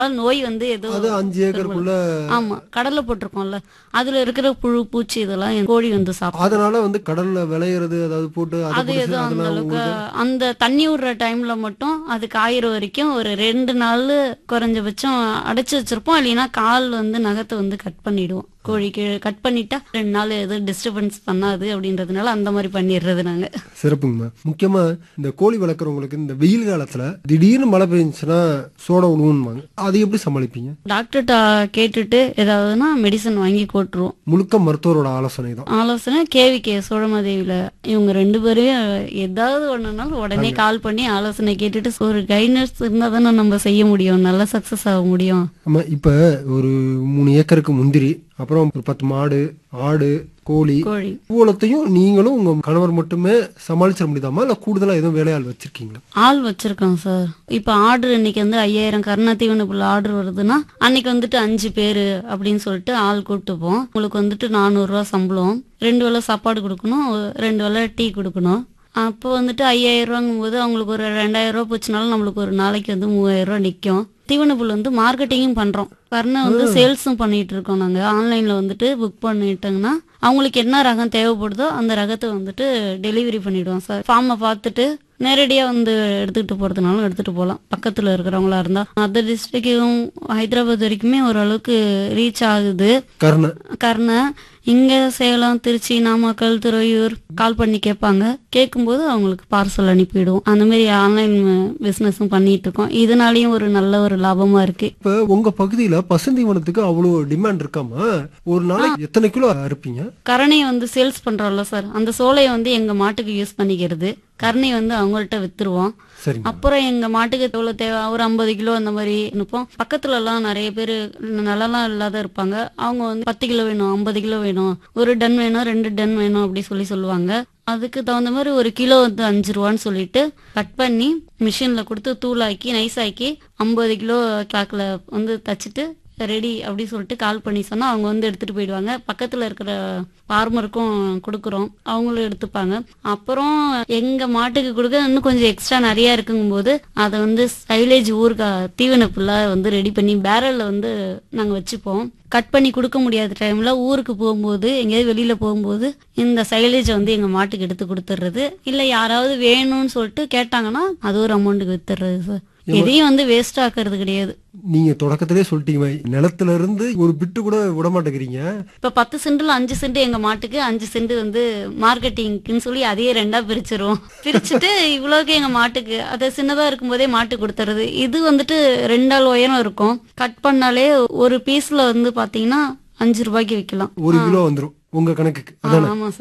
அது நோய் வந்து எதுவும் அது அஞ்சு ஏக்கருக்குள்ள ஆமா கடல்ல போட்டிருக்கோம்ல அதுல இருக்கிற புழு பூச்சி இதெல்லாம் என் கோழி வந்து சாப்பிடும் அதனால வந்து கடல்ல விளையிறது அதாவது போட்டு அதை அது பிடிச்சி எதுவும் அந்த அதெல்லாம் அளவுக்கு உங்களுக்கு அந்த தண்ணி விடுற டைம்ல மட்டும் அது காயிற வரைக்கும் ஒரு ரெண்டு நாள் குறைஞ்சபட்சம் அடைச்சு வச்சிருப்போம் இல்லைன்னா கால் வந்து நகத்தை வந்து கட் பண்ணிடுவோம் கோழிக்கு கட் பண்ணிட்டா ரெண்டு நாள் எதுவும் டிஸ்டர்பன்ஸ் பண்ணாது அப்படின்றதுனால அந்த மாதிரி பண்ணிடுறது நாங்க சிறப்புங்கம்மா முக்கியமா இந்த கோழி வளர்க்குறவங்களுக்கு இந்த வெயில் காலத்துல திடீர்னு மழை பெஞ்சுச்சுன்னா சோடா விடுவோம்பாங்க அதை எப்படி சமாளிப்பீங்க டாக்டர்கிட்ட கேட்டுட்டு ஏதாவதுன்னா மெடிசன் வாங்கி போட்டுருவோம் முழுக்க மருத்துவரோட ஆலோசனை தான் ஆலோசனை கேவிகே சோழமாதேவியில இவங்க ரெண்டு பேரையும் ஏதாவது ஒண்ணுனாலும் உடனே கால் பண்ணி ஆலோசனை கேட்டுட்டு ஒரு கைனர்ஸ் இருந்தா தானே நம்ம செய்ய முடியும் நல்லா சக்சஸ் ஆக முடியும் ஆமா இப்ப ஒரு மூணு ஏக்கருக்கு முந்திரி அப்புறம் ஒரு பத்து மாடு ஆடு கோழி கோழி இவ்வளோத்தையும் நீங்களும் உங்க கணவர் மட்டுமே சமாளிச்சிட முடியுதாமா இல்ல கூடுதலா எதுவும் வேலையாள் வச்சிருக்கீங்களா ஆள் வச்சிருக்கோம் சார் இப்ப ஆர்டர் இன்னைக்கு வந்து ஐயாயிரம் கருணா தீவனப்புள்ள ஆர்டர் வருதுன்னா அன்னைக்கு வந்துட்டு அஞ்சு பேரு அப்படின்னு சொல்லிட்டு ஆள் கூப்பிட்டுப்போம் உங்களுக்கு வந்துட்டு நானூறு ரூபா சம்பளம் ரெண்டு வேளை சாப்பாடு கொடுக்கணும் ரெண்டு வேளை டீ கொடுக்கணும் அப்போ வந்துட்டு ஐயாயிரம் ரூபாங்கும் போது அவங்களுக்கு ஒரு ரெண்டாயிரம் ரூபா போச்சுனாலும் நம்மளுக்கு ஒரு நாளைக்கு வந்து மூவாயிரம் ரூபா நிற்கும் தீவனப்புல் வந்து மார்க்கெட்டிங்கும் பண்றோம் கருணை வந்து சேல்ஸும் பண்ணிட்டு இருக்கோம் நாங்க ஆன்லைன்ல வந்துட்டு புக் பண்ணிட்டாங்கன்னா அவங்களுக்கு என்ன ரகம் தேவைப்படுதோ அந்த ரகத்தை வந்துட்டு டெலிவரி பண்ணிடுவோம் சார் ஃபார்மை பார்த்துட்டு நேரடியா வந்து எடுத்துக்கிட்டு போறதுனாலும் எடுத்துட்டு போகலாம் பக்கத்துல இருக்கிறவங்களா இருந்தா அதர் டிஸ்ட்ரிக்டும் ஹைதராபாத் வரைக்குமே ஓரளவுக்கு ரீச் ஆகுது கருணை கர்ணை இங்க சேலம் திருச்சி நாமக்கல் துறையூர் கால் பண்ணி கேட்பாங்க கேட்கும்போது அவங்களுக்கு பார்சல் அனுப்பிடுவோம் அந்த மாதிரி ஆன்லைன் பிசினஸும் பண்ணிட்டு இருக்கோம் இதனாலயும் ஒரு நல்ல ஒரு லாபமா இருக்கு இப்ப உங்க பகுதியில பசுந்தீவனத்துக்கு அவ்வளவு டிமாண்ட் இருக்காமா ஒரு நாளைக்கு எத்தனை கிலோ அறுப்பீங்க கரணையை வந்து சேல்ஸ் பண்றோம்ல சார் அந்த சோலையை வந்து எங்க மாட்டுக்கு யூஸ் பண்ணிக்கிறது கரணை வந்து அவங்கள்ட்ட வித்துருவோம் சரிங்க அப்புறம் எங்க மாட்டுக்கு எவ்வளவு தேவை ஒரு ஐம்பது கிலோ அந்த மாதிரி அனுப்போம் பக்கத்துல எல்லாம் நிறைய பேர் நிலம்லாம் இல்லாத இருப்பாங்க அவங்க வந்து பத்து கிலோ வேணும் ஐம்பது கிலோ வேணும் ஒரு டன் வேணும் ரெண்டு டன் வேணும் அப்படி சொல்லி சொல்லுவாங்க அதுக்கு தகுந்த மாதிரி ஒரு கிலோ வந்து அஞ்சு ரூபான்னு சொல்லிட்டு கட் பண்ணி மிஷின்ல கொடுத்து தூளாக்கி நைஸ் ஆக்கி ஐம்பது கிலோ கிளாக்ல வந்து தச்சுட்டு ரெடி அப்படி சொல்லிட்டு கால் பண்ணி சொன்னா அவங்க வந்து எடுத்துட்டு போயிடுவாங்க பக்கத்துல இருக்கிற ஃபார்மருக்கும் கொடுக்குறோம் அவங்களும் எடுத்துப்பாங்க அப்புறம் எங்க மாட்டுக்கு கொடுக்க இன்னும் கொஞ்சம் எக்ஸ்ட்ரா நிறைய இருக்குங்கும்போது அதை வந்து சைலேஜ் ஊருக்கா தீவன புல்லா வந்து ரெடி பண்ணி பேரல்ல வந்து நாங்க வச்சுப்போம் கட் பண்ணி கொடுக்க முடியாத டைம்ல ஊருக்கு போகும்போது எங்கேயாவது வெளியில போகும்போது இந்த சைலேஜை வந்து எங்க மாட்டுக்கு எடுத்து கொடுத்துட்றது இல்ல யாராவது வேணும்னு சொல்லிட்டு கேட்டாங்கன்னா அது ஒரு அமௌண்ட்டுக்கு வித்துறது சார் எதையும் வந்து வேஸ்ட் ஆக்குறது கிடையாது நீங்க தொடக்கத்திலே சொல்லிட்டீங்க நிலத்துல இருந்து ஒரு பிட்டு கூட விட மாட்டேங்கிறீங்க இப்ப பத்து சென்ட்ல அஞ்சு சென்ட் எங்க மாட்டுக்கு அஞ்சு சென்ட் வந்து மார்க்கெட்டிங்க்குன்னு சொல்லி அதையே ரெண்டா பிரிச்சிருவோம் பிரிச்சுட்டு இவ்வளவுக்கு எங்க மாட்டுக்கு அதை சின்னதா இருக்கும்போதே மாட்டு கொடுத்துறது இது வந்துட்டு ரெண்டாள் உயரம் இருக்கும் கட் பண்ணாலே ஒரு பீஸ்ல வந்து பாத்தீங்கன்னா அஞ்சு ரூபாய்க்கு விற்கலாம் ஒரு கிலோ வந்துரும் உங்க கணக்குக்கு அதானே ஆமா சார்